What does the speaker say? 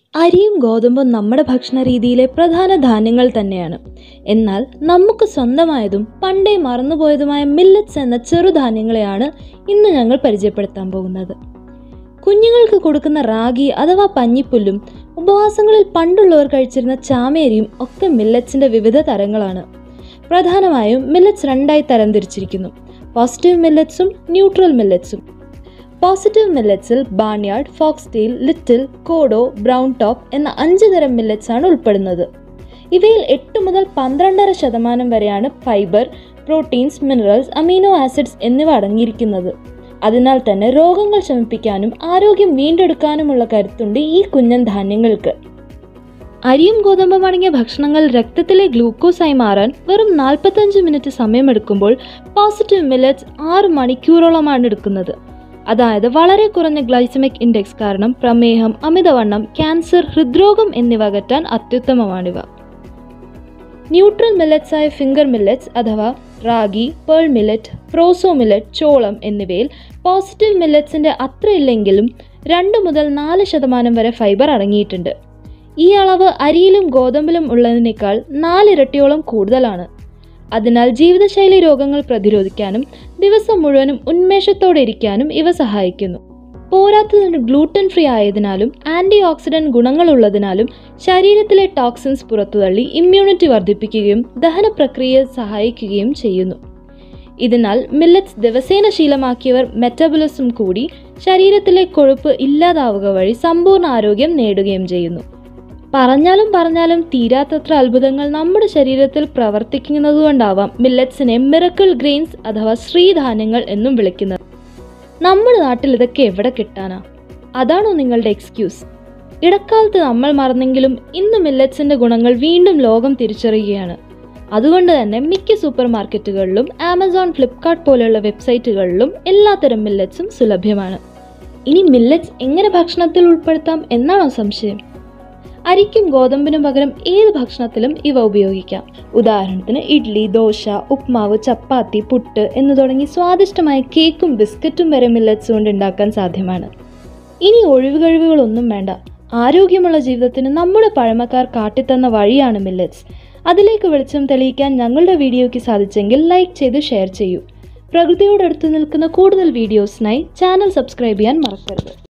അരിയും ഗോതമ്പും നമ്മുടെ ഭക്ഷണ രീതിയിലെ പ്രധാന ധാന്യങ്ങൾ തന്നെയാണ് എന്നാൽ നമുക്ക് സ്വന്തമായതും പണ്ടേ മറന്നുപോയതുമായ മില്ലറ്റ്സ് എന്ന ചെറുധാന്യങ്ങളെയാണ് ഇന്ന് ഞങ്ങൾ പരിചയപ്പെടുത്താൻ പോകുന്നത് കുഞ്ഞുങ്ങൾക്ക് കൊടുക്കുന്ന റാഗി അഥവാ പഞ്ഞിപ്പുല്ലും ഉപവാസങ്ങളിൽ പണ്ടുള്ളവർ കഴിച്ചിരുന്ന ചാമേരിയും ഒക്കെ മില്ലറ്റ്സിൻ്റെ വിവിധ തരങ്ങളാണ് പ്രധാനമായും മില്ലറ്റ്സ് രണ്ടായി തരംതിരിച്ചിരിക്കുന്നു പോസിറ്റീവ് മില്ലറ്റ്സും ന്യൂട്രൽ മില്ലറ്റ്സും പോസിറ്റീവ് മില്ലറ്റ്സിൽ barnyard foxtail little kodo brown top എന്ന അഞ്ച് തരം മില്ലറ്റ്സ് ആണ് ഉൾപ്പെടുന്നത് ഇവയിൽ എട്ട് മുതൽ പന്ത്രണ്ടര ശതമാനം വരെയാണ് fibre proteins minerals amino acids എന്നിവ അടങ്ങിയിരിക്കുന്നത് അതിനാൽ തന്നെ രോഗങ്ങൾ ശമിപ്പിക്കാനും ആരോഗ്യം വീണ്ടെടുക്കാനുമുള്ള കരുത്തുണ്ട് ഈ കുഞ്ഞൻ ധാന്യങ്ങൾക്ക് അരിയും ഗോതമ്പും അടങ്ങിയ ഭക്ഷണങ്ങൾ രക്തത്തിലെ ഗ്ലൂക്കോസായി മാറാൻ വെറും നാൽപ്പത്തഞ്ച് മിനിറ്റ് സമയമെടുക്കുമ്പോൾ പോസിറ്റീവ് മില്ലറ്റ്സ് ആറ് മണിക്കൂറോളമാണ് എടുക്കുന്നത് അതായത് വളരെ കുറഞ്ഞ ഗ്ലൈസമിക് ഇൻഡെക്സ് കാരണം പ്രമേഹം അമിതവണ്ണം ക്യാൻസർ ഹൃദ്രോഗം എന്നിവ അകറ്റാൻ അത്യുത്തമമാണിവ ന്യൂട്രൽ മില്ലറ്റ്സ് ആയ ഫിംഗർ മില്ലറ്റ്സ് അഥവാ ragi pearl millet proso millet ചോളം എന്നിവയിൽ പോസിറ്റീവ് മില്ലറ്റ്സിൻ്റെ അത്രയില്ലെങ്കിലും രണ്ട് മുതൽ നാല് ശതമാനം വരെ ഫൈബർ അടങ്ങിയിട്ടുണ്ട് ഈ അളവ് അരിയിലും ഗോതമ്പിലും ഉള്ളതിനേക്കാൾ നാലിരട്ടിയോളം കൂടുതലാണ് അതിനാൽ ജീവിതശൈലി രോഗങ്ങൾ പ്രതിരോധിക്കാനും ദിവസം മുഴുവനും ഉന്മേഷത്തോടെ ഇരിക്കാനും ഇവ സഹായിക്കുന്നു പോരാത്തതിന് ഗ്ലൂട്ടൻ ഫ്രീ ആയതിനാലും ആൻറ്റി ഓക്സിഡൻറ്റ് ഗുണങ്ങളുള്ളതിനാലും ശരീരത്തിലെ ടോക്സിൻസ് പുറത്തുതള്ളി ഇമ്മ്യൂണിറ്റി വർദ്ധിപ്പിക്കുകയും ദഹന പ്രക്രിയയെ സഹായിക്കുകയും ചെയ്യുന്നു ഇതിനാൽ മില്ലറ്റ്സ് ദിവസേന ശീലമാക്കിയവർ മെറ്റബോളിസം കൂടി ശരീരത്തിലെ കൊഴുപ്പ് ഇല്ലാതാവുക വഴി സമ്പൂർണ്ണ ആരോഗ്യം നേടുകയും ചെയ്യുന്നു പറഞ്ഞാലും പറഞ്ഞാലും തീരാത്തത്ര അത്ഭുതങ്ങൾ നമ്മുടെ ശരീരത്തിൽ പ്രവർത്തിക്കുന്നതുകൊണ്ടാവാം മില്ലറ്റ്സിനെ മിറക്കിൾ ഗ്രെയിൻസ് അഥവാ ശ്രീധാന്യങ്ങൾ എന്നും വിളിക്കുന്നത് നമ്മുടെ നാട്ടിൽ ഇതൊക്കെ എവിടെ കിട്ടാനാ അതാണോ നിങ്ങളുടെ എക്സ്ക്യൂസ് ഇടക്കാലത്ത് നമ്മൾ മറന്നെങ്കിലും ഇന്ന് മില്ലറ്റ്സിന്റെ ഗുണങ്ങൾ വീണ്ടും ലോകം തിരിച്ചറിയുകയാണ് അതുകൊണ്ട് തന്നെ മിക്ക സൂപ്പർ മാർക്കറ്റുകളിലും ആമസോൺ ഫ്ലിപ്കാർട്ട് പോലെയുള്ള വെബ്സൈറ്റുകളിലും എല്ലാത്തരം മില്ലറ്റ്സും സുലഭ്യമാണ് ഇനി മില്ലറ്റ്സ് എങ്ങനെ ഭക്ഷണത്തിൽ ഉൾപ്പെടുത്താം എന്നാണോ സംശയം അരിക്കും ഗോതമ്പിനും പകരം ഏത് ഭക്ഷണത്തിലും ഇവ ഉപയോഗിക്കാം ഉദാഹരണത്തിന് ഇഡ്ഡലി ദോശ ഉപ്മാവ് ചപ്പാത്തി പുട്ട് എന്ന് തുടങ്ങി സ്വാദിഷ്ടമായ കേക്കും ബിസ്ക്കറ്റും വരെ മില്ലറ്റ്സ് കൊണ്ട് ഉണ്ടാക്കാൻ സാധ്യമാണ് ഇനി ഒഴിവുകഴിവുകളൊന്നും വേണ്ട ആരോഗ്യമുള്ള ജീവിതത്തിന് നമ്മുടെ പഴമക്കാർ കാട്ടിത്തന്ന വഴിയാണ് മില്ലറ്റ്സ് അതിലേക്ക് വെളിച്ചം തെളിയിക്കാൻ ഞങ്ങളുടെ വീഡിയോയ്ക്ക് സാധിച്ചെങ്കിൽ ലൈക്ക് ചെയ്ത് ഷെയർ ചെയ്യൂ പ്രകൃതിയോടടുത്ത് നിൽക്കുന്ന കൂടുതൽ വീഡിയോസിനായി ചാനൽ സബ്സ്ക്രൈബ് ചെയ്യാൻ മറക്കരുത്